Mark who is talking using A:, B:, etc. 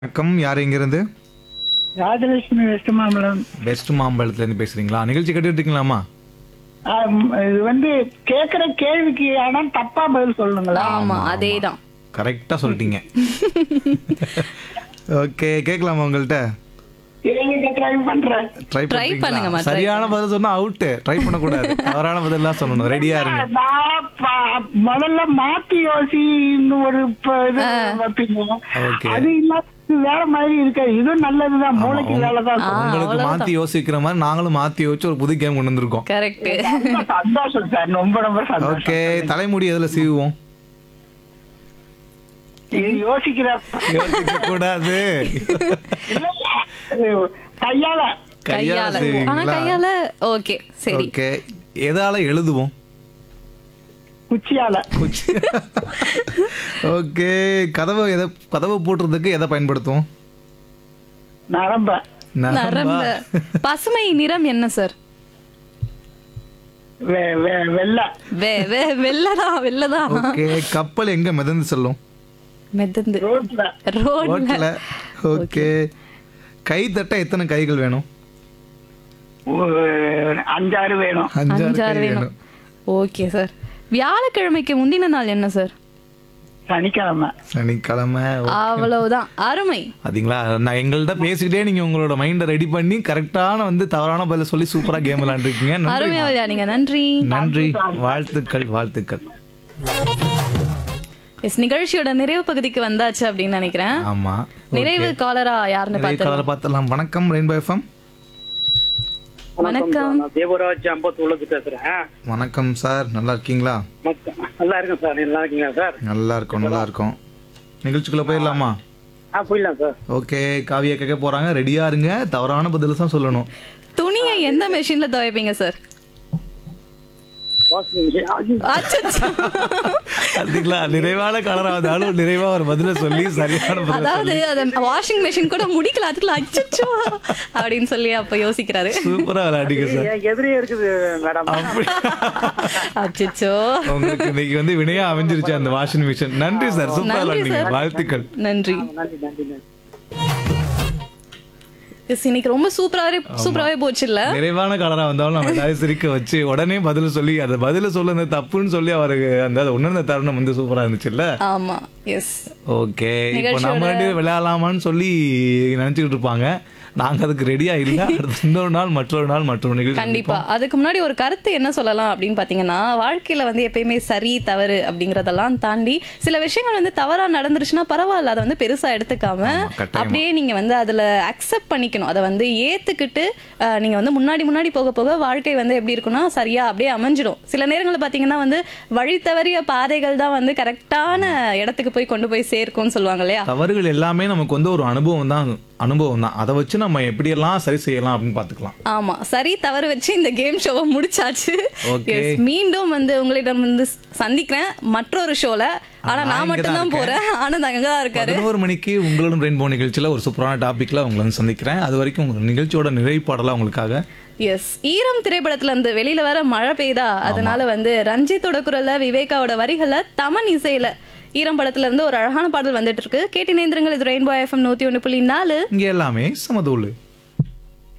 A: வணக்கம் யார் இங்கிருந்து
B: ராஜலட்சுமி வெஸ்ட் மாம்பலம்
A: பெஸ்ட் மாம்பழத்துல இருந்து பேசுறீங்களா நிகழ்ச்சி கேட்டுட்டு இருக்கீங்களாமா
B: ஆம், இது வந்து கேக்குற கேள்விக்கு ஆனா தப்பா பதில் சொல்லணுங்களா
C: ஆமா அதேதான்
A: கரெக்டா சொல்லிட்டீங்க ஓகே கேட்கலாமா உங்கள்கிட்ட
B: இருங்க ட்ரை பண்றேன்
A: ட்ரை
C: Try பண்ணுங்கம்மா, try
A: சரியான பதில் சொன்னா அவுட் ட்ரை பண்ணக்கூடாது தவறான பதில் சொல்லணும் ரெடியா இருங்க
B: நான் ப- முதல்ல மாத்தி யோசின்னு ஒரு ப- இது வைப்பீங்க
A: Okay.
B: அது இல்லாம வேற மாதிரி இருக்காது இதுவும் நல்லதுதான் மூளைக்கு வேலை தான்
A: உங்களுக்கு மாத்தி யோசிக்கிற மாதிரி நாங்களும் மாத்தி யோசிச்சு ஒரு புது கேம் கொண்டு வந்திருக்கோம்
C: கரெக்ட்
B: சந்தோஷம் சார் ரொம்ப ரொம்ப சந்தோஷம்
A: ஓகே தலைமுடி எதுல சீவுவோம்
B: இது யோசிக்கிற
A: யோசிக்க கூடாது
B: இது கையால
C: கையால ஆனா
A: சீவுவீங்களா
C: கையால ஓகே சரி
A: ஓகே எதால எழுதுவோம்
B: குச்சியால
A: ஓகே கதவை எதை கதவை போட்டுறதுக்கு எதை பயன்படுத்துவோம்
B: நரம்ப
C: நரம்ப
A: நரம்பா?
C: பசுமை நிறம் என்ன சார்
B: வெ- வெ- வெள்ளை
C: வே வே வெள்ளதா வெள்ளதா
A: ஓகே கப்பல் எங்க மிதந்து செல்லும்
C: மெதந்து
B: ரோட்ல
C: ரோட்ல
A: ஓட்டல ஓகே கை தட்ட எத்தனை கைகள் வேணும்
B: ஒரு அஞ்சாறு வேணும்
A: அஞ்சாறு கை
C: அஞ்சாறு வேணும்
A: வேணும்
C: ஓகே சார் வியாழக்கிழமைக்கு முந்தின நாள் என்ன சார்
B: சனிக்கிழமை
A: சனிக்கிழமை ஓ-
C: அவ்வளவுதான் அருமை
A: பாத்தீங்களா நான் எங்கள்கிட்ட பேசிக்கிட்டே நீங்க உங்களோட மைண்டை ரெடி பண்ணி கரெக்டான வந்து தவறான பதில சொல்லி சூப்பரா கேம் விளையாண்டுருக்கீங்க நன்றி
C: அருமையா விளையாடுங்க நன்றி
A: நன்றி வாழ்த்துக்கள் வாழ்த்துக்கள்
C: எஸ் நிகழ்ச்சியோட நிறைவு பகுதிக்கு வந்தாச்சு அப்படின்னு நினைக்கிறேன்
A: ஆமா
C: நிறைவு காலரா யாருன்னு
A: நிறைய
C: பார்த்து
A: கலர் பார்த்தலாம் வணக்கம் ரெயின்போ எஃப்எம்
C: வணக்கம்
D: நான் தேவராஜ் அம்பத்தூர்லேருந்து பேசுறேன்
A: வணக்கம் சார் நல்லா இருக்கீங்களா
D: மத்த- நல்லா இருக்கேன் சார் நல்லா இருக்கீங்களா சார்
A: நல்லா இருக்கோம் நல்லா இருக்கோம் நிகழ்ச்சிக்குள்ள போயிடலாமா
D: ஆ போயிடலாம் சார்
A: ஓகே காவியா கேட்க போறாங்க ரெடியா இருங்க தவறான பதில தான் சொல்லணும்
C: துணியை எந்த மெஷின்ல துவைப்பீங்க சார்
D: வாஷிங் மிஷின்
C: அச்சச்சோ.
A: பாத்தீங்களா நிறைவான கலரா வந்தாலும் நிறைவா ஒரு பதில சொல்லி சரியான பதில
C: அதாவது அத வாஷிங் மெஷின் கூட முடிக்கல அதுக்குள்ள அச்சச்சோ அப்படின்னு சொல்லி அப்ப யோசிக்கிறாரு
A: சூப்பரா விளையாடிங்க சார்
D: என் எதிரே இருக்குது மேடம்
C: அச்சச்சோ
A: உங்களுக்கு இன்னைக்கு வந்து வினையா அமைஞ்சிருச்சு அந்த வாஷிங் மிஷின் நன்றி சார் சூப்பரா
C: நன்றி
A: விளையாடுங்க
C: சார்.
A: வாழ்த்துக்கள்
C: நன்றி
D: நன்றி நன்றி நன்றி
C: எஸ் இன்னைக்கு ரொம்ப சூப்பராவே சூப்பராவே போச்சு இல்ல
A: நிறைவான கலரா வந்தாலும் நம்ம எல்லாரையும் சிரிக்க வச்சு உடனே பதில் சொல்லி அந்த பதில சொல்ல அந்த தப்புன்னு சொல்லி அவருக்கு அந்த உணர்ந்த தருணம் வந்து சூப்பரா இருந்துச்சுல்ல
C: ஆமா எஸ்
A: ஓகே இப்போ
C: நிகழ்ச்சியோட-
A: நம்ம ரெண்டு பேரும் விளையாடலாமான்னு சொல்லி நினைச்சுக்கிட்டு இருப்பாங்க நாங்க அதுக்கு ரெடியா இல்ல அடுத்த இன்னொரு நாள் மற்றொரு நாள் மற்றொரு நிகழ்ச்சி
C: கண்டிப்பா அதுக்கு முன்னாடி ஒரு கருத்து என்ன சொல்லலாம் அப்படின்னு பாத்தீங்கன்னா வாழ்க்கையில வந்து எப்பயுமே சரி தவறு அப்படிங்கறதெல்லாம் தாண்டி சில விஷயங்கள் வந்து தவறா நடந்துருச்சுன்னா பரவாயில்ல அதை வந்து பெருசா எடுத்துக்காம
A: கட்டாயமா.
C: அப்படியே நீங்க வந்து அதுல அக்செப்ட் பண்ணிக்கணும் அதை வந்து ஏத்துக்கிட்டு அஹ், நீங்க வந்து முன்னாடி முன்னாடி போக போக வாழ்க்கை வந்து எப்படி இருக்கும்னா சரியா அப்படியே அமைஞ்சிடும் சில நேரங்கள்ல பாத்தீங்கன்னா வந்து வழி தவறிய பாதைகள் தான் வந்து கரெக்டான இடத்துக்கு போய் கொண்டு போய் சேர்க்கும்னு சொல்லுவாங்க இல்லையா
A: தவறுகள் எல்லாமே நமக்கு வந்து ஒரு அனுபவம் தான் அனுபவம் தான் அதை வச்சு நம்ம எப்படியெல்லாம் சரி செய்யலாம் அப்படின்னு பாத்துக்கலாம்
C: ஆமா சரி தவறு வச்சு இந்த கேம் ஷோவை முடிச்சாச்சு
A: Okay.
C: Yes, மீண்டும் வந்து உங்களிடம் வந்து சந்திக்கிறேன் மற்றொரு ஷோல ஆனா
A: நான்
C: நான்
A: இங்க
C: மட்டும்
A: தான்
C: தான் போறேன் ஆனந்த் அங்கதான் இருக்காரு
A: பதினோரு மணிக்கு உங்களுடன் ரெயின்போ நிகழ்ச்சியில ஒரு சூப்பரான டாபிக்ல உங்களை வந்து சந்திக்கிறேன் அது வரைக்கும் உங்க நிகழ்ச்சியோட நிறைவு பாடலாம் உங்களுக்காக
C: எஸ் ஈரம் திரைப்படத்துல இருந்து வெளியில வர மழை பெய்தா அதனால வந்து ரஞ்சித்தோட குரல்ல விவேகாவோட வரிகளை தமன் இசையில ஈரம் படத்துல இருந்து ஒரு அழகான பாடல் வந்துட்டு இருக்கு கேட்டினேந்திரங்கள் இது ரெயின்போ எஃப்எம் நூத்தி ஒண்ணு புள்ளி நாலு
A: இங்க எல்லாமே சமதூளு